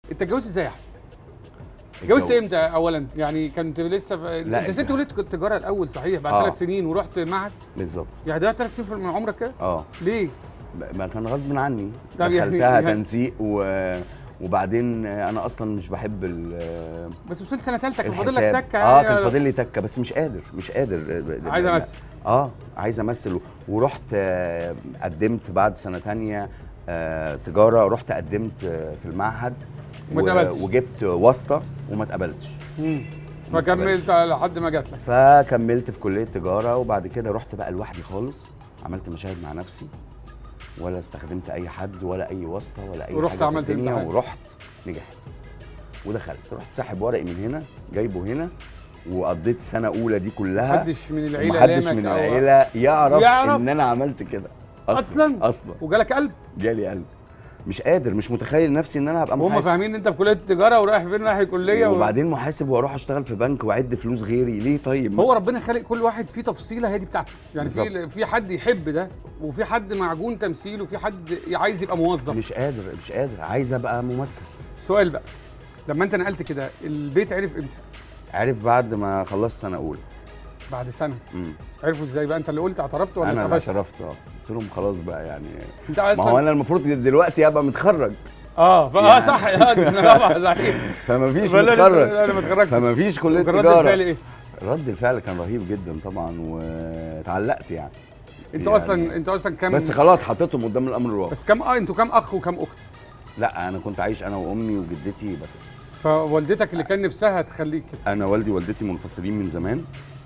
انت اتجوزت ازاي يا احمد؟ اتجوزت اتجوز. امتى اولا يعني كنت لسه في... لا، انت سبت اتجوز. كليه التجاره الاول صحيح بعد آه. ثلاث سنين ورحت معهد بالظبط يعني ده ثلاث سنين من عمرك كده اه ليه؟ ما كان غصب عني طب يعني- دخلتها يعني- تنسيق و... وبعدين انا اصلا مش بحب ال- بس وصلت سنه ثالثه كان فاضل الحساب لك تكه اه يعني كان فاضل لي تكه بس مش قادر مش قادر عايز امثل اه عايز امثل ورحت آه، قدمت بعد سنه تانية آه، تجاره رحت قدمت آه، في المعهد وما و- اتقبلتش. وجبت واسطه وما اتقبلتش مم. فكملت لحد ما جات لك فكملت في كليه تجاره وبعد كده رحت بقى لوحدي خالص عملت مشاهد مع نفسي ولا استخدمت اي حد ولا اي واسطه ولا اي ورحت حاجه عملت في الدنيا الامتحان. ورحت نجحت ودخلت رحت ساحب ورقي من هنا جايبه هنا وقضيت سنه اولى دي كلها محدش من العيله محدش لامك من أو- العيله يعرف, يعرف؟ ان انا عملت كده أصلاً؟ اصلا وجالك قلب جالي قلب مش قادر مش متخيل نفسي ان انا هبقى وهم محاسب فاهمين ان انت في كليه التجاره ورايح فين رايح الكليه و... وبعدين محاسب واروح اشتغل في بنك واعد فلوس غيري ليه طيب هو ربنا خالق كل واحد فيه تفصيله هي دي بتاعته يعني في بالظبط. في حد يحب ده وفي حد معجون تمثيل وفي حد عايز يبقى موظف مش قادر مش قادر عايز ابقى ممثل سؤال بقى لما انت نقلت كده البيت عرف امتى عارف بعد ما خلصت سنه اولى بعد سنه مم. عرفوا ازاي بقى انت اللي قلت اعترفت ولا انا اللي اتقفشت اعترفت اه قلت لهم خلاص بقى يعني انت ما هو اصلا انا المفروض دلوقتي ابقى متخرج اه فا- اه يعني- صح اه ده أنا طبعا صحيح فما فيش فلا لسه- متخرج انا ما اتخرجتش فما فيش كليه وكان رد الفعل تجاره ايه؟ رد الفعل كان رهيب جدا طبعا واتعلقت يعني انتوا يعني- اصلا انتوا اصلا كام بس خلاص حطيتهم قدام الامر الواقع بس كام اه انتوا كام اخ وكام اخت لا انا كنت عايش انا وامي وجدتي بس فوالدتك اللي كان نفسها تخليك كده انا والدي ووالدتي منفصلين من زمان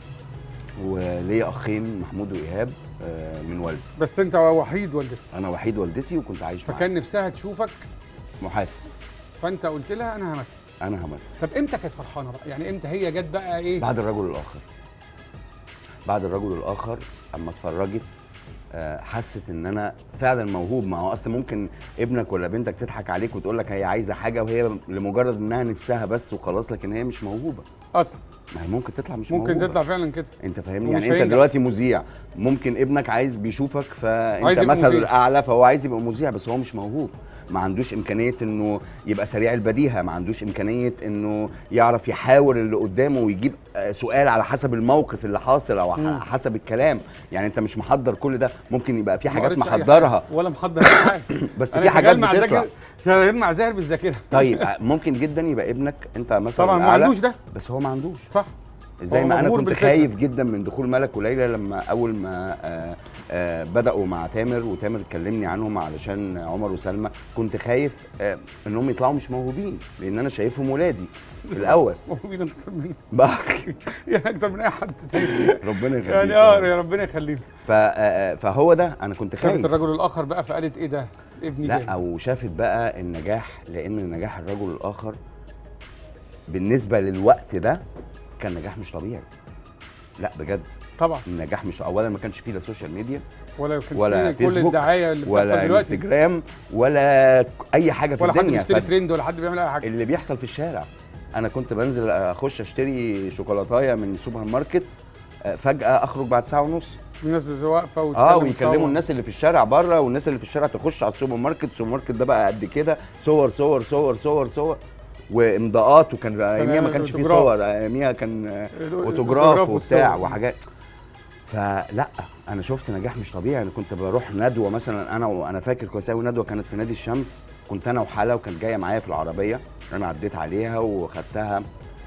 وليا اخين محمود وايهاب آه، من والدي بس انت وحيد والدتك انا وحيد والدتي وكنت عايش معاها فكان نفسها تشوفك محاسب فانت قلت لها انا همثل انا همثل طب امتى كانت فرحانه بقى يعني امتى هي جت بقى ايه بعد الرجل الاخر بعد الرجل الاخر اما اتفرجت آه، حست ان انا فعلا موهوب ما هو اصل ممكن ابنك ولا بنتك تضحك عليك وتقول لك هي عايزه حاجه وهي لمجرد انها نفسها بس وخلاص لكن هي مش موهوبه اصلا ما هي ممكن تطلع مش ممكن موهوبة. تطلع فعلا كده انت فاهمني ومش يعني انت هينجح. دلوقتي مذيع ممكن ابنك عايز بيشوفك عايز فانت يبقى مثل مذيع. الاعلى فهو عايز يبقى مذيع بس هو مش موهوب ما عندوش امكانيه انه يبقى سريع البديهه ما عندوش امكانيه انه يعرف يحاور اللي قدامه ويجيب آه، سؤال على حسب الموقف اللي حاصل او مم. على حسب الكلام يعني انت مش محضر كل ده ممكن يبقى في ما حاجات قريتش أي محضرها حاجة ولا محضر اي حاجه بس أنا في حاجات شغال مع بتطلع ذاكر شغال مع زاهر بالذاكره طيب آه، ممكن جدا يبقى ابنك انت مثلا طبعا ما الأعلى، عندوش ده بس هو ما عندوش صح زي هو ما انا مبهور كنت بالفكرة. خايف جدا من دخول ملك وليلى لما اول ما آه آه بداوا مع تامر وتامر كلمني عنهم علشان عمر وسلمى كنت خايف آه انهم يطلعوا مش موهوبين لان انا شايفهم ولادي في الاول موهوبين اكتر من بقى يعني اكتر من اي حد تاني ربنا يخليك يعني اه يا ربنا يخليك ف- آه، آه، فهو ده انا كنت شافت خايف الرجل الاخر بقى فقالت ايه ده ابني لا جامد. او شافت بقى النجاح لان نجاح الرجل الاخر بالنسبه للوقت ده كان نجاح مش طبيعي لا بجد طبعا النجاح مش اولا ما كانش فيه لا سوشيال ميديا ولا كان ولا فيه كل فيسبوك الدعايه اللي بتحصل ولا دلوقتي انستجرام ولا اي حاجه في ولا حد الدنيا بيشتري ف- ترند ولا حد بيعمل اي حاجه اللي بيحصل في الشارع انا كنت بنزل اخش اشتري شوكولاتايه من سوبر ماركت آه، فجاه اخرج بعد ساعه ونص الناس واقفه وتتكلم اه ويكلموا وتصور. الناس اللي في الشارع بره والناس اللي في الشارع تخش على السوبر ماركت السوبر ماركت ده بقى قد كده صور صور صور صور صور وامضاءات وكان اياميها ما كانش فيه أوتوجراف. صور اياميها كان آه، الأوتوجراف اوتوجراف وبتاع والصور. وحاجات فلا انا شفت نجاح مش طبيعي انا كنت بروح ندوه مثلا انا وانا فاكر كويس قوي ندوه كانت في نادي الشمس كنت انا وحلا وكانت جايه معايا في العربيه انا عديت عليها وخدتها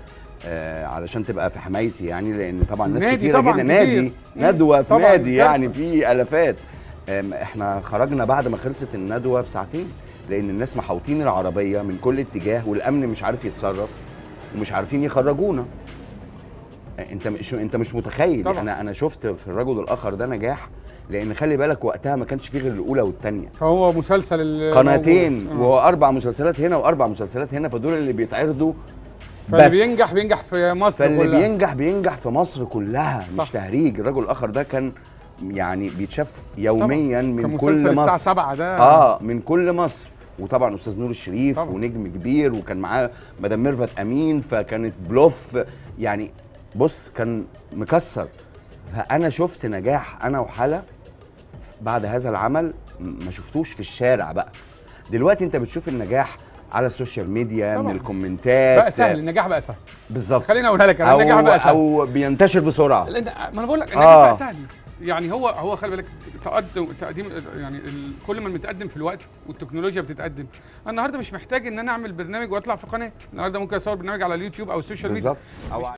آه علشان تبقى في حمايتي يعني لان طبعا ناس نادي كتيره طبعاً جدا كتير. نادي مم. ندوه في طبعاً نادي يعني كارثة. في الافات آم، احنا خرجنا بعد ما خلصت الندوه بساعتين لان الناس محوطين العربيه من كل اتجاه والامن مش عارف يتصرف ومش عارفين يخرجونا انت مش انت مش متخيل طبعاً. انا انا شفت في الرجل الاخر ده نجاح لان خلي بالك وقتها ما كانش فيه غير الاولى والثانيه فهو مسلسل ال- قناتين موجود. آه. واربع مسلسلات هنا واربع مسلسلات هنا فدول اللي بيتعرضوا فاللي بس. بينجح بينجح في مصر فاللي كلها بينجح بينجح في مصر كلها صح. مش تهريج الرجل الاخر ده كان يعني بيتشاف يوميا كان من مسلسل كل الساعه مصر 7 ده اه من كل مصر وطبعا استاذ نور الشريف طبعاً. ونجم كبير وكان معاه مدام ميرفت امين فكانت بلوف يعني بص كان مكسر فانا شفت نجاح انا وحلا بعد هذا العمل م- ما شفتوش في الشارع بقى دلوقتي انت بتشوف النجاح على السوشيال ميديا طبعاً. من الكومنتات بقى سهل النجاح بقى سهل بالظبط خليني اقولها لك أنا، او النجاح بقى سهل او بينتشر بسرعه لان ما انا بقول لك النجاح آه. بقى سهل يعني هو هو خلي بالك تقدم تقديم يعني ال- كل ما بنتقدم في الوقت والتكنولوجيا بتتقدم انا النهارده مش محتاج ان انا اعمل برنامج واطلع في قناه النهارده ممكن اصور برنامج على اليوتيوب او السوشيال ميديا بالظبط او